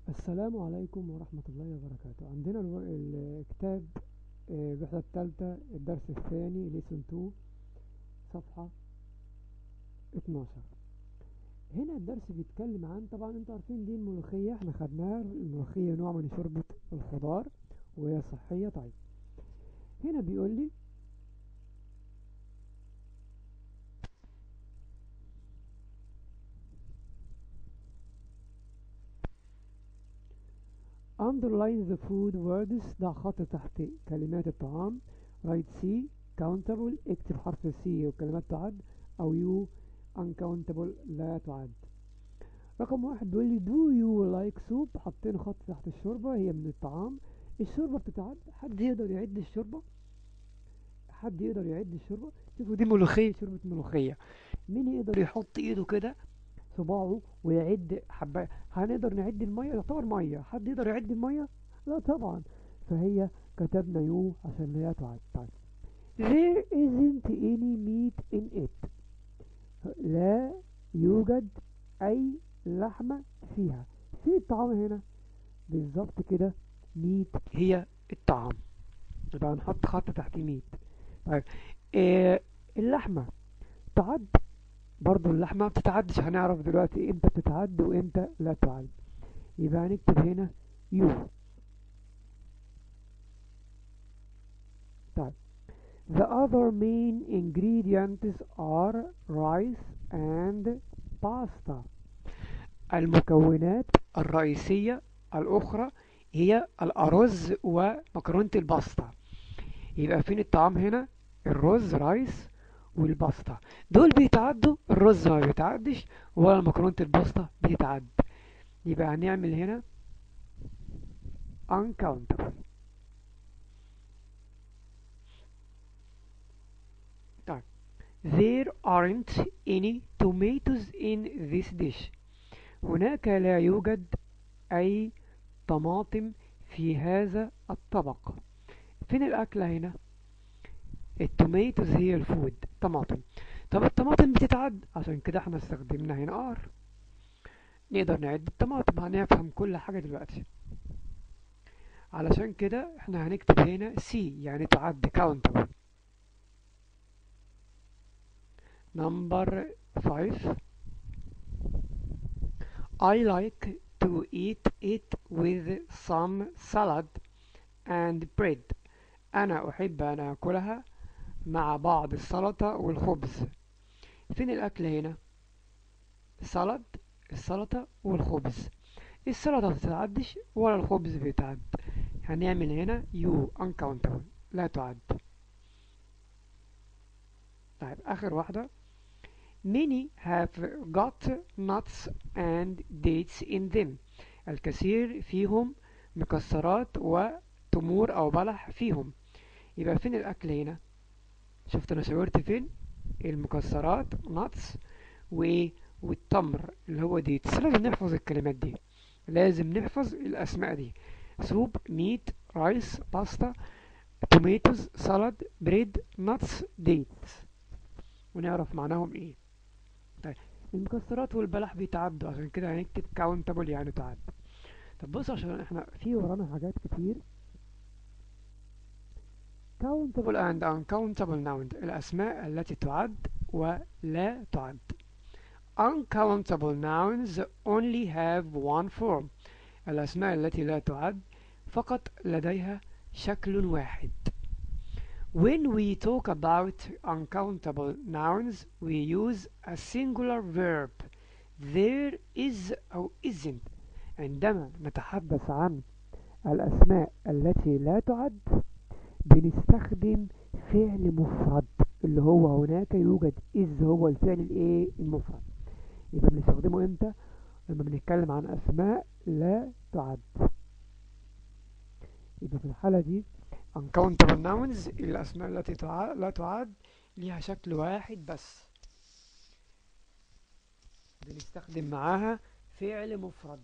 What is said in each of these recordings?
السلام عليكم ورحمة الله وبركاته عندنا الو- الكتاب آه، الوحدة الثالثة الدرس الثاني ليسون 2 صفحة 12 هنا الدرس بيتكلم عن طبعا انتوا عارفين دي الملوخية احنا خدناها الملوخية نوع من شوربة الخضار وهي صحية طيب هنا بيقول لي underline the food words ضع خط تحت كلمات الطعام write C countable اكتب حرف C وكلمات تعد أو U uncountable لا تعد رقم واحد بيقول لي do you like soup حطينا خط تحت الشوربة هي من الطعام الشوربة بتتعد حد يقدر يعد الشوربة حد يقدر يعد الشوربة شوفوا دي ملوخية شوربة ملوخية مين يقدر يحط ايده كده صباعه ويعد حبة هنقدر نعد المية يعتبر مية حد يقدر يعد المية لا طبعا فهي كتبنا يو عشان هي تعد طيب there isn't any meat in it لا يوجد أي لحمة فيها في الطعام هنا بالظبط كده ميت هي الطعام يبقى هنحط خط تحت ميت طيب إيه اللحمة تعد برضو اللحمة ما بتتعدش هنعرف دلوقتي امتى بتتعد وامتى لا تعد يبقى هنكتب هنا يو طيب The other main ingredients are rice and pasta المكونات الرئيسية الأخرى هي الأرز ومكرونة الباستا يبقى فين الطعام هنا الرز رايس والباستا دول بيتعدوا الرز ما بيتعدش ولا مكرونة الباستا بيتعد يبقى هنعمل هنا uncountable طيب there aren't any tomatoes in this dish هناك لا يوجد أي طماطم في هذا الطبق فين الأكلة هنا التوميتوز هي الفود طماطم طب الطماطم بتتعد عشان كده احنا استخدمنا هنا ار نقدر نعد الطماطم هنفهم كل حاجة دلوقتي علشان كده احنا هنكتب هنا سي يعني تعد countable number 5 I like to eat it with some salad and bread أنا أحب أن أكلها مع بعض السلطة والخبز فين الأكل هنا سلطة السلطة والخبز السلطة ما بتتعدش ولا الخبز بيتعد هنعمل هنا يو uncountable لا تعد طيب آخر واحدة many have got nuts and dates in them الكثير فيهم مكسرات وتمور أو بلح فيهم يبقى فين الأكل هنا شفت أنا شاورت فين المكسرات nuts و والتمر اللي هو ديتس لازم نحفظ الكلمات دي لازم نحفظ الأسماء دي سوب ميت رايس باستا توميتوز سالاد بريد نتس ديتس ونعرف معناهم ايه طيب المكسرات والبلح بيتعدوا عشان كده هنكتب countable يعني تعد طب بص عشان احنا في ورانا حاجات كتير countable and uncountable nouns الأسماء التي تعد ولا تعد uncountable nouns only have one form الأسماء التي لا تعد فقط لديها شكل واحد When we talk about uncountable nouns we use a singular verb there is أو isn't عندما نتحدث عن الأسماء التي لا تعد بنستخدم فعل مفرد اللي هو هناك يوجد إذ هو الفعل الايه المفرد يبقى بنستخدمه امتى لما بنتكلم عن أسماء لا تعد يبقى في الحالة دي uncountable nouns الأسماء التي تع- لا تعد ليها شكل واحد بس بنستخدم معاها فعل مفرد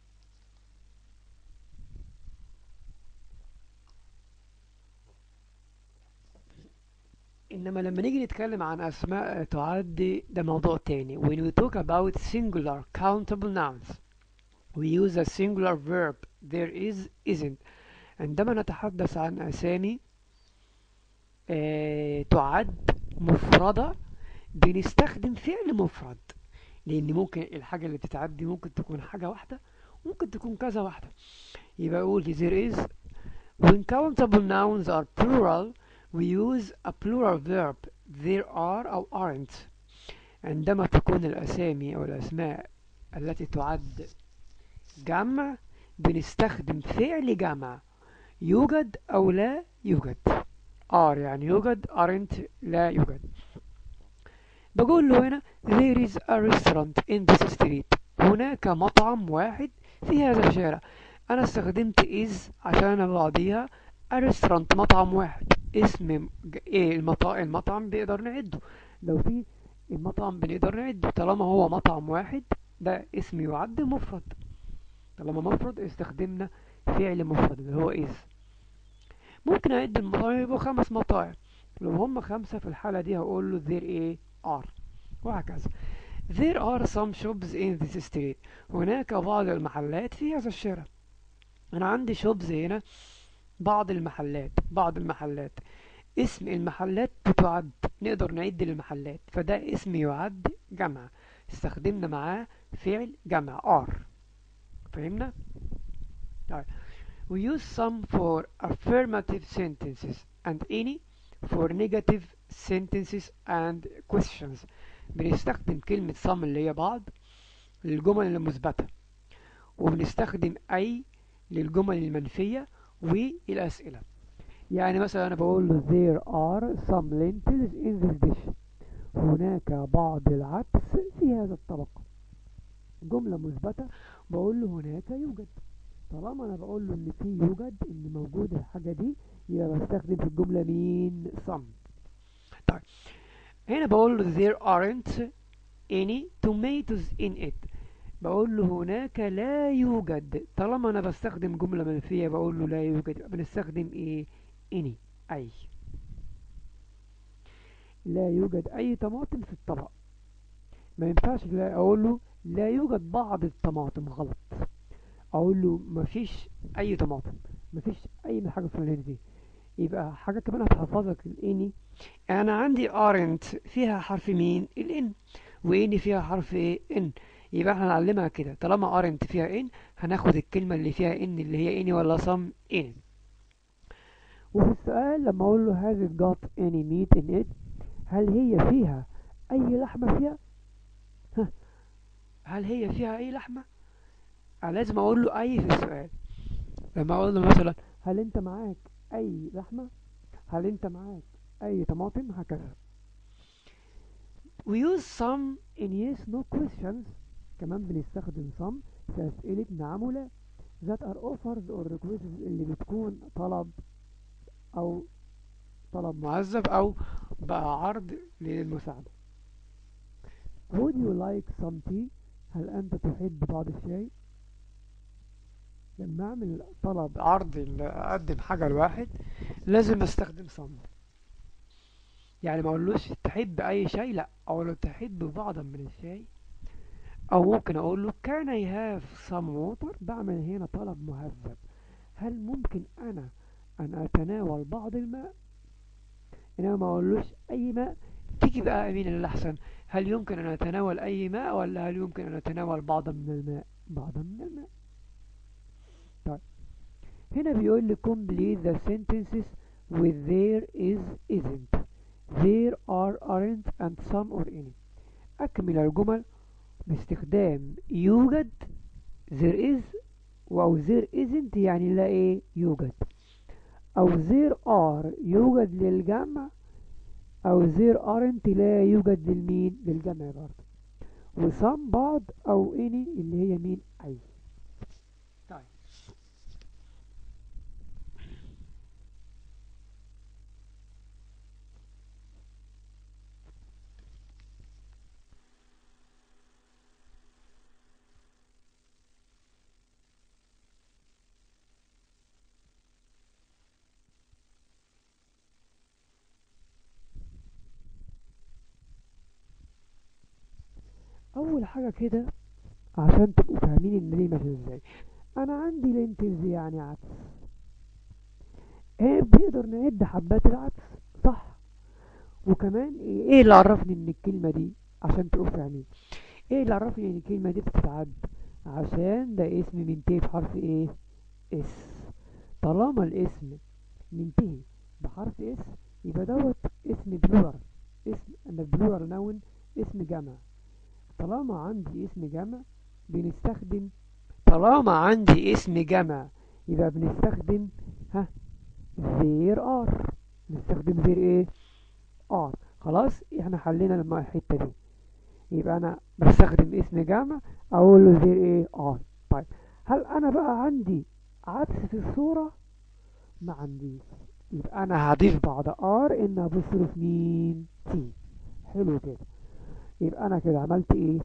إنما لما نيجي نتكلم عن أسماء تعد ده موضوع تاني when we talk about singular countable nouns we use a singular verb there is isn't عندما نتحدث عن أسامي آه تعد مفردة بنستخدم فعل مفرد لأن ممكن الحاجة اللي بتتعد دي ممكن تكون حاجة واحدة ممكن تكون كذا واحدة يبقى أقول there is when countable nouns are plural we use a plural verb there are أو aren't عندما تكون الأسامي أو الأسماء التي تعد جمع بنستخدم فعل جمع يوجد أو لا يوجد are يعني يوجد aren't لا يوجد بقول له هنا there is a restaurant in this street هناك مطعم واحد في هذا الشارع أنا استخدمت is عشان بعضيها a restaurant مطعم واحد اسم ايه المطعم, المطعم بيقدر نعده لو في المطعم بنقدر نعده طالما هو مطعم واحد ده اسم يعد مفرد طالما مفرد استخدمنا فعل مفرد اللي هو is ممكن أعد المطاعم يبقوا خمس مطاعم لو هم خمسة في الحالة دي هقول له there ايه are وهكذا there are some shops in this street هناك بعض المحلات في هذا الشارع أنا عندي shops هنا بعض المحلات بعض المحلات اسم المحلات بتعد نقدر نعد المحلات فده اسم يعد جمع استخدمنا معاه فعل جمع are فهمنا؟ طيب we use some for affirmative sentences and any for negative sentences and questions بنستخدم كلمة some اللي هي بعض للجمل المثبتة وبنستخدم أي للجمل المنفية والأسئلة يعني مثلا أنا بقول له there are some lentils in this dish هناك بعض العدس في هذا الطبق جملة مثبتة بقول له هناك يوجد طالما أنا بقول له إن في يوجد إن موجود الحاجة دي يبقى بستخدم في الجملة مين some طيب هنا بقول له there aren't any tomatoes in it بقول له هناك لا يوجد طالما انا بستخدم جملة منفية بقول له لا يوجد بنستخدم ايه any اي لا يوجد اي طماطم في الطبق ما ينفعش لا اقول له لا يوجد بعض الطماطم غلط اقول له مفيش اي طماطم مفيش اي من حاجة الفلانية دي يبقى حاجة كمان هتحفظك الاني انا عندي aren't فيها حرف مين الان واني فيها حرف ايه ان يبقى احنا هنعلمها كده طالما aren't فيها ان هناخد الكلمة اللي فيها ان اللي هي اني ولا some ان وفي السؤال لما اقول له has it got any meat in it هل هي فيها اي لحمة فيها ها هل هي فيها اي لحمة أنا لازم اقول له اي في السؤال لما اقول له مثلا هل انت معاك اي لحمة هل انت معاك اي طماطم هكذا we use some in yes no questions كمان بنستخدم some في اسئلة نعم ولا that are offers or requests اللي بتكون طلب او طلب معذب او بقى عرض للمساعدة would you like some tea هل انت تحب بعض الشاي لما اعمل طلب عرض إن اقدم حاجة لواحد لازم استخدم صم يعني ما اقولوش تحب اي شيء لا اقول له تحب بعضا من الشاي او ممكن اقول له can I have some water بعمل هنا طلب مهذب هل ممكن انا ان اتناول بعض الماء انما ما اقولوش اي ماء تيجي بقى امين الاحسن هل يمكن ان اتناول اي ماء ولا هل يمكن ان اتناول بعضا من الماء بعضا من الماء طيب هنا بيقول لي complete the sentences with there is isn't there are aren't and some or any أكمل الجمل باستخدام يوجد there is أو there isn't يعني لا إيه يوجد أو there are يوجد للجمع أو there aren't لا يوجد للمين للجمع برضه وسام بعض أو any اللي هي مين أي طيب أول حاجة كده عشان تبقوا فاهمين ان دي ماشيه ازاي انا عندي لينتلز يعني عدس ايه بنقدر نعد حبات العدس صح وكمان ايه إيه اللي عرفني ان الكلمه دي عشان تبقوا فاهمين ايه اللي عرفني ان الكلمه دي بتتعد عشان ده اسم منتهي بحرف ايه اس طالما الاسم منتهي بحرف اس يبقى دوت اسم بلورال اسم انا بلورال نون اسم جمع طالما عندي اسم جمع بنستخدم طالما عندي اسم جمع يبقى بنستخدم ها زير ار نستخدم زير ايه ار خلاص احنا حلينا لما الحته دي يبقى انا بستخدم اسم جمع اقول له زير ايه ار طيب هل انا بقى عندي عدس في الصوره ما عنديش يبقى انا هضيف بعد ار ان ابصرف مين تي حلو كده يبقى انا كده عملت ايه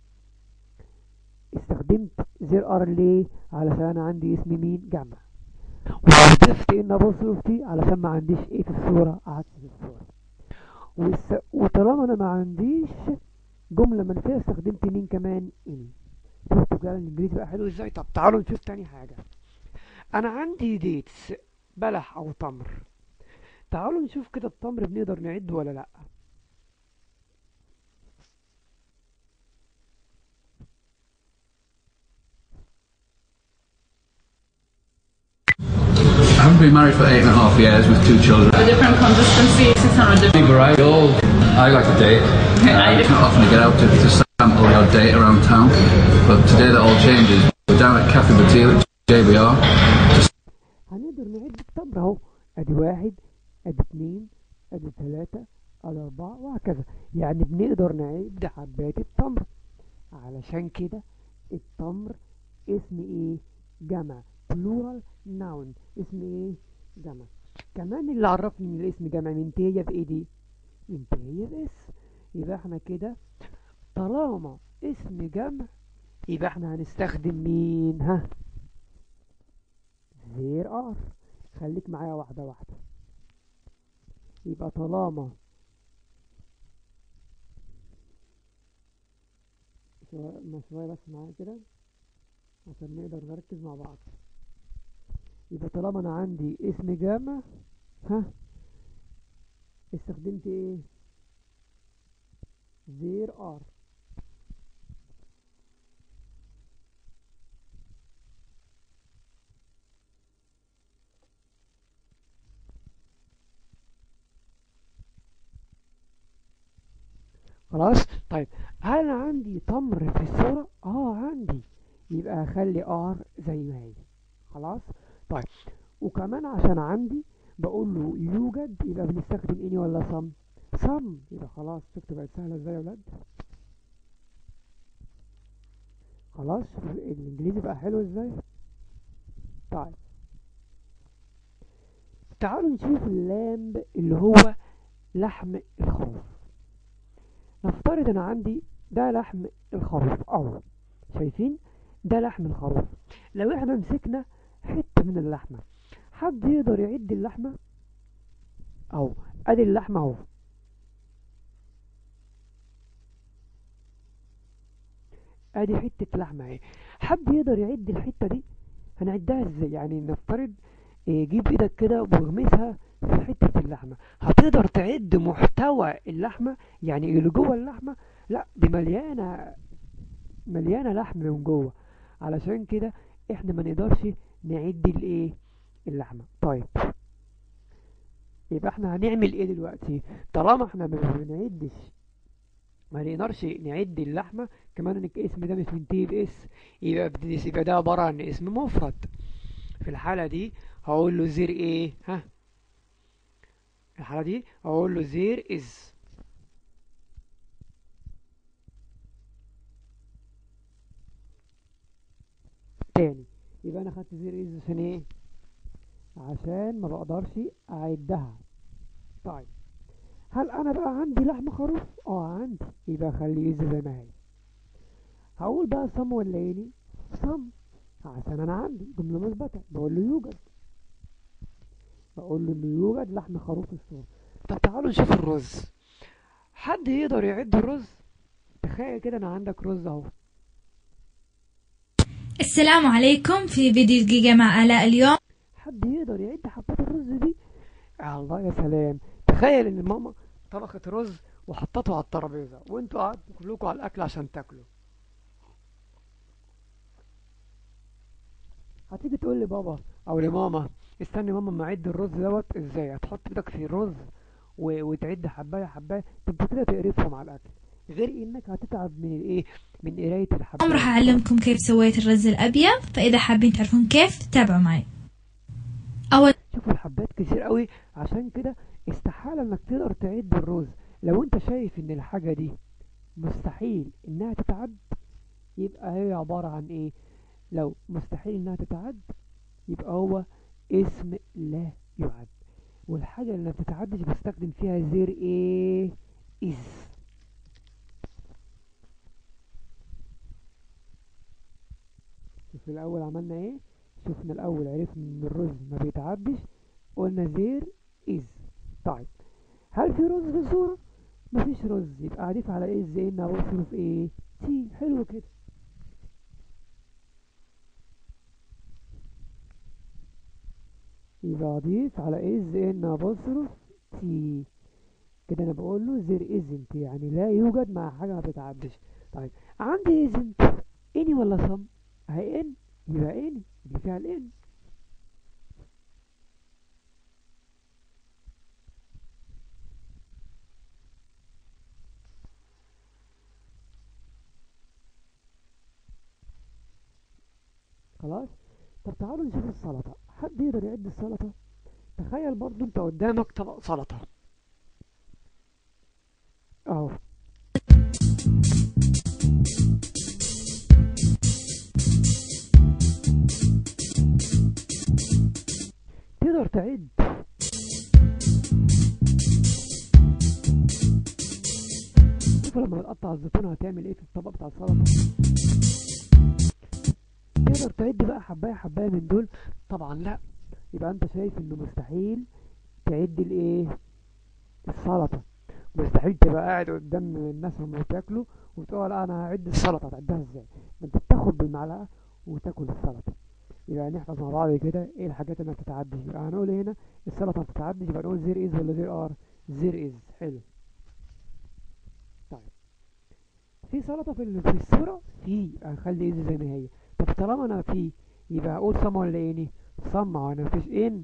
استخدمت زر ار ليه علشان انا عندي اسم مين جمع وضفت ان ابصرف تي علشان ما عنديش ايه في الصوره عدس في الصوره والس... وطالما انا ما عنديش جمله منفيه استخدمت مين كمان ان شفتوا كده الانجليزي بقى حلو ازاي طب تعالوا نشوف تاني حاجه انا عندي ديتس بلح او تمر تعالوا نشوف كده التمر بنقدر نعده ولا لا I've been married for eight and a half years with two children. A different consistency, 600 different. Big variety. All I like a date. I Uh, it's do. not often to get out to, to sample your date around town, but today that all changes. We're down at Cafe Batil at JBR. هنقدر نعد التمر اهو ادي واحد ادي اتنين ادي تلاتة ادي اربعة وهكذا يعني بنقدر نعد حبات التمر علشان كده التمر اسم ايه جمع plural noun اسم ايه جمع كمان اللي عرفني ان الاسم جمع منتهية بايه دي منتهية باس يبقى احنا كده طالما اسم جمع يبقى احنا هنستخدم مين ها زير ار خليك معايا واحدة واحدة يبقى طالما شوية ما شوية بس معايا كده عشان نقدر نركز مع بعض يبقى طالما انا عندي اسم جامع ها استخدمت ايه زير ار خلاص طيب هل انا عندي تمر في الصورة اه عندي يبقى هخلي ار زي ما هي خلاص طيب وكمان عشان عندي بقول له يوجد يبقى بنستخدم اني ولا صم صم يبقى خلاص شفتوا بقت سهلة ازاي يا ولاد خلاص الانجليزي بقى حلو ازاي طيب تعالوا نشوف اللامب اللي هو لحم الخروف نفترض انا عندي ده لحم الخروف اهو شايفين ده لحم الخروف لو احنا مسكنا حتة من اللحمة حد يقدر يعد اللحمة اهو ادي اللحمة اهو ادي حتة لحمة اهي حد يقدر يعد الحتة دي هنعدها ازاي يعني نفترض إيه، جيب ايدك كده واغمسها في حتة اللحمة هتقدر تعد محتوى اللحمة يعني اللي جوه اللحمة لا دي مليانة مليانة لحم من جوه علشان كده احنا ما نقدرش نعد الايه اللحمة طيب يبقى احنا هنعمل ايه دلوقتي طالما احنا ما بنعدش ما نقدرش نعد اللحمة كمان ان الاسم ده مش منتهي باس يبقى بت- يبقى ده عبارة عن اسم مفرد في الحالة دي هقول له زير ايه ها الحالة دي هقول له زير از تاني يبقى انا خدت زير از عشان ايه عشان ما بقدرش اعدها طيب هل انا بقى عندي لحم خروف اه عندي يبقى خليه از زي ما هي هقول بقى صم ولا اني صم عشان انا عندي جملة مثبتة بقول له يوجد بقول له انه يوجد لحم خروف في الصورة طب تعالوا نشوف الرز حد يقدر يعد الرز تخيل كده انا عندك رز اهو السلام عليكم في فيديو دقيقة مع آلاء اليوم حد يقدر يعد حبات الرز دي يا الله يا سلام تخيل ان ماما طبخت رز وحطته على الترابيزه وانتوا قعدتوا كلكم على الاكل عشان تاكلوا هتيجي تقول لي بابا او لماما استني ماما ما اعد الرز دوت ازاي هتحط ايدك في الرز و... وتعد حبايه حبايه طب كده تقرفهم على الاكل غير انك هتتعب من الايه من قرايه الحبايه اليوم راح أعلمكم كيف سويت الرز الأبيض فإذا حابين تعرفون كيف تابعوا معي أول شوفوا الحبات كتير قوي عشان كده استحالة انك تقدر تعد الرز لو انت شايف ان الحاجة دي مستحيل انها تتعد يبقى هي عبارة عن ايه لو مستحيل انها تتعد يبقى هو اسم لا يعد والحاجة اللي ما بتتعدش بستخدم فيها زير ايه is شوف الاول عملنا ايه شفنا الاول عرفنا ان الرز ما بيتعدش قلنا زير از طيب هل في رز في الصورة مفيش رز يبقى اضيف على ايه زي ان اصرف ايه تي حلو كده يبقى اضيف على ايه زي ان بصرف تي كده انا بقول له زير ازنت يعني لا يوجد مع حاجه ما بتتعدش طيب عندي ازنت اني ولا صم اهي ان يبقى اني اللي فيها الان خلاص طب تعالوا نشوف السلطة حد يقدر يعد السلطة تخيل برضو انت قدامك طبق سلطة اهو تقدر تعد شوف لما هتقطع الزيتون هتعمل ايه في الطبق بتاع السلطة تقدر تعد بقى حباية حباية من دول طبعا لا يبقى انت شايف انه مستحيل تعد الايه السلطة مستحيل تبقى قاعد قدام الناس هم بتاكلوا وتقول لا انا هعد السلطة تعدها ازاي ده انت بتاخد بالمعلقة وتاكل السلطة يبقى نحفظ مع بعض كده ايه الحاجات اللي ما بتتعدش يبقى هنقول هنا السلطة ما بتتعدش يبقى نقول زير از ولا زير ار زير از حلو طيب في سلطة في ال- في الصورة في هنخلي از زي ما هي طب طالما انا في يبقى اقول صم ولا اني صم انا مفيش ان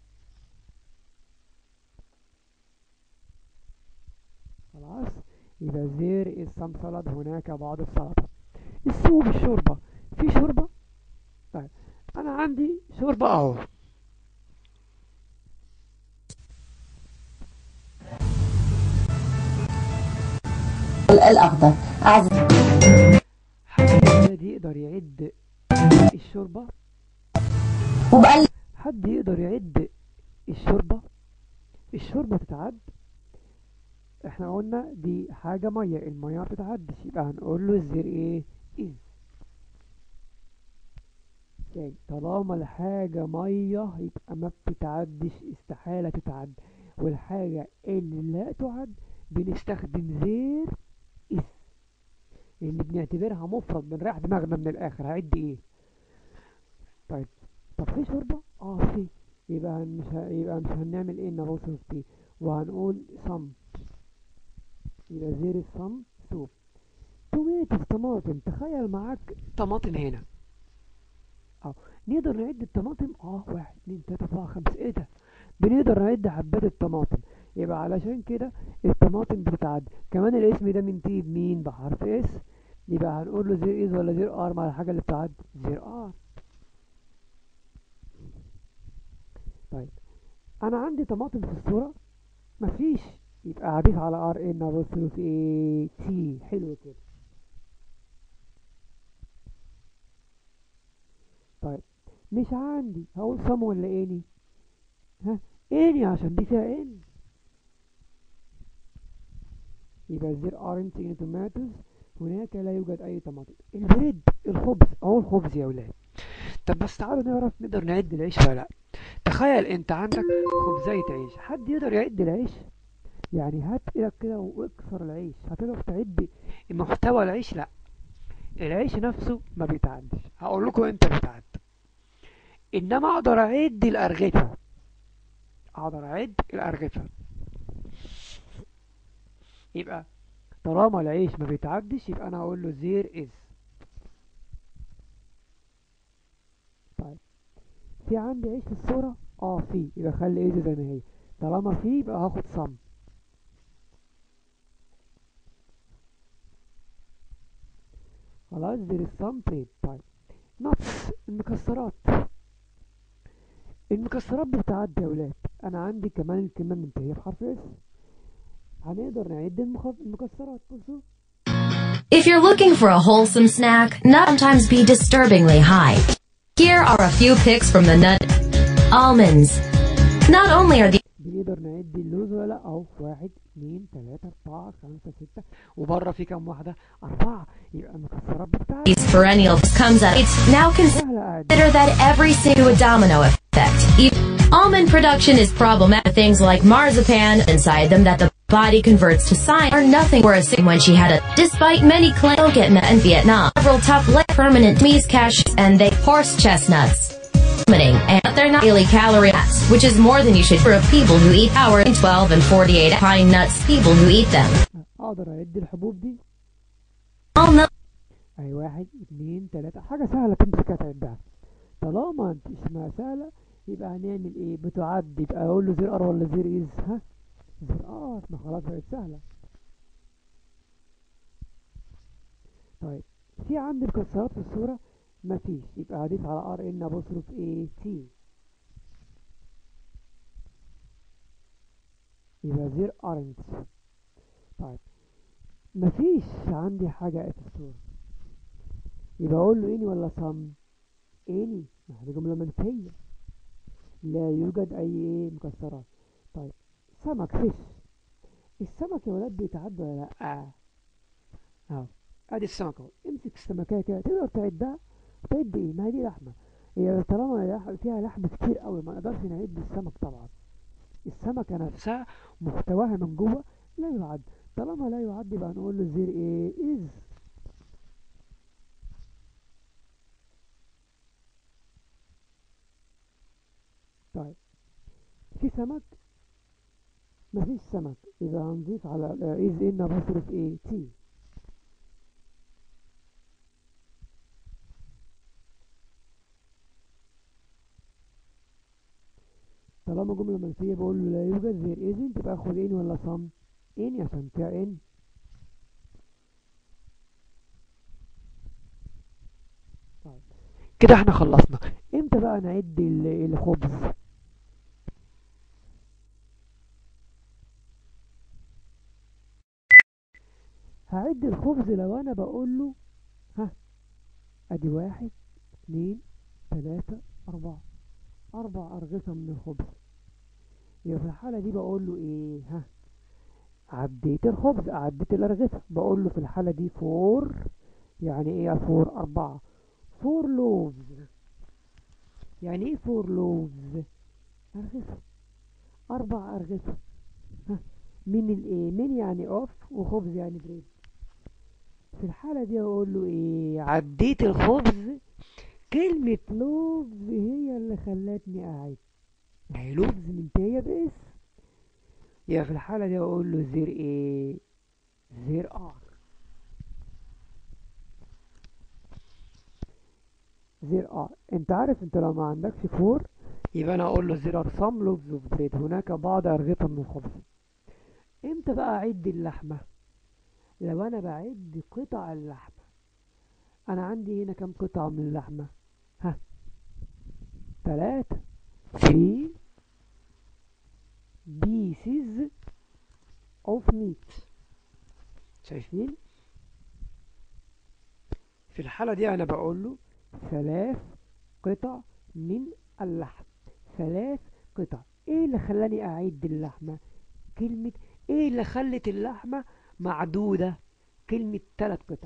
خلاص يبقى زير is some salad هناك بعض السلطة السوب الشوربة في شوربة طيب انا عندي شوربة اهو الأخضر أعزف حد يقدر يعد الشوربة وبقلب حد يقدر يعد الشوربة الشوربة تتعد احنا قلنا دي حاجة مية المية ما بتتعدش يبقى هنقول له الزر ايه از تاني طالما الحاجة مية يبقى ما بتتعدش استحالة تتعد والحاجة اللي لا تعد بنستخدم زير اس اللي بنعتبرها مفرد بنريح دماغنا من الاخر هعد ايه طيب طب في شوربة اه في يبقى مش ه... يبقى مش هنعمل ايه نبصرف بيه وهنقول صم يبقى زير الصم سوب توميتو طماطم تخيل معاك طماطم هنا اه نقدر نعد الطماطم اه واحد اتنين تلاتة اربعة خمسة ايه ده بنقدر نعد حبات الطماطم يبقى علشان كده الطماطم بتتعد كمان الاسم ده منتهي بمين بحرف اس يبقى هنقول له زير از ولا زير ار مع الحاجة اللي بتعد زير ار طيب انا عندي طماطم في الصورة مفيش يبقى هضيف على ار ان ابص له في ايه تي حلو كده طيب مش عندي هقول صم ولا اني ها اني عشان دي فيها ان يبقى زير aren't any tomatoes هناك لا يوجد اي طماطم البريد الخبز اهو الخبز يا ولاد طب بس تعالوا نعرف نقدر نعد العيش ولا لا تخيل انت عندك خبزية عيش حد يقدر يعد العيش يعني هات ايدك كده واكسر العيش هتقدر تعد محتوى العيش لا العيش نفسه ما بيتعدش هقول لكم امتى بيتعد انما اقدر اعد الارغفه اقدر اعد الارغفه يبقى طالما العيش ما بيتعدش يبقى انا هقول له زير از طيب في عندي عيش في الصورة اه في يبقى خلي از زي ما هي طالما في يبقى هاخد صم خلاص there is some bread طيب nuts المكسرات المكسرات بتتعدى يا ولاد انا عندي كمان الكلمة منتهية بحرف اس هنقدر نعد المخ- المكسرات بصوا If you're looking for a wholesome snack, nuts sometimes be disturbingly high. Here are a few picks from the nut almonds. Not only are بنقدر نعد اللوز ولا لا اهو واحد اتنين تلاتة اربعة خمسة ستة وبره في كام واحدة اربعة يبقى المكسرات بتاعتي these perennials comes out, it's now considered سهلة اعد that every single a domino effect. Even almond production is problematic. Things like marzipan inside them that the body converts to cyan are nothing worse than when she had a. Despite many claims don't get met in Vietnam, several top leg permanent meat cashews and they horse chestnuts. Limiting, And they're not really calorie nuts, which is more than you should for people who eat hour in 12 and 48 pine nuts. People who eat them. اقدر اعد الحبوب دي All nuts. اي واحد اتنين تلاتة حاجة سهلة تمسكها تعدها طالما انت اسمها سهلة يبقى هنعمل ايه بتعد يبقى اقول له زير ار ولا زير از ها زير ار ما خلاص بقت سهلة طيب في عندي مكسرات في الصورة مفيش يبقى هضيف على ار ان بصرف ايه تي يبقى زير ارنت طيب مفيش عندي حاجة في الصورة يبقى اقول له اني ولا صم اني ما هي دي جملة منفية لا يوجد اي ايه مكسرات طيب سمك فيش السمك يا ولاد بيتعدى ولا لا اهو ادي السمك اهو امسك السمكية كده تقدر تعدها تعد ايه ما هي دي لحمة هي طالما لح- فيها لحم كتير قوي ما نقدرش نعد السمك طبعا السمكة نفسها محتواها من جوه لا يعد طالما لا يعد يبقى نقول له زير ايه از طيب في سمك مفيش سمك يبقى هنضيف على از ان بصرف ايه تي طالما جملة منفية بقول له لا يوجد غير إذن تبقى أخد إن ولا صم إن عشان فيها إن طيب كده احنا خلصنا امتى بقى نعد ال- الخبز هعد الخبز لو انا بقول له ها ادي واحد اتنين تلاتة اربعة اربع ارغفة من الخبز يبقى في الحالة دي بقول له ايه ها عديت الخبز عديت الارغفة بقول له في الحالة دي فور يعني ايه يا فور اربعة فور لوفز يعني ايه فور لوفز ارغفة اربع ارغفة ها من الايه من يعني اوف وخبز يعني بريد في الحالة دي اقول له ايه عديت الخبز كلمة لوفز هي اللي خلتني اعد ما هي لوفز منتهية باسم يبقى في الحالة دي اقول له زير ايه زير ار زير ار انت عارف انت لو ما عندكش فور يبقى انا اقول له زير ار سام لوفز اوف بريد هناك بعض ارغفة من الخبز امتى بقى اعد اللحمة لو انا بعد قطع اللحمة انا عندي هنا كم قطعة من اللحمة ها تلاتة three pieces of meat شايفين في الحالة دي انا بقول له ثلاث قطع من اللحم ثلاث قطع ايه اللي خلاني اعد اللحمة كلمة ايه اللي خلت اللحمة معدودة كلمة تلات قطع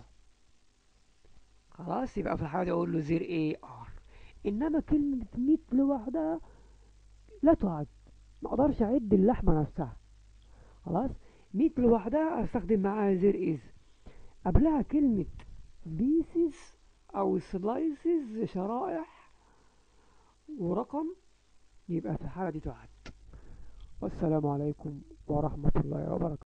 خلاص يبقى في الحالة دي اقول له زير ايه ار انما كلمة ميت لوحدها لا تعد ما اقدرش اعد اللحمة نفسها خلاص ميت لوحدها استخدم معاها زير از قبلها كلمة pieces أو slices شرائح ورقم يبقى في الحالة دي تعد والسلام عليكم ورحمة الله وبركاته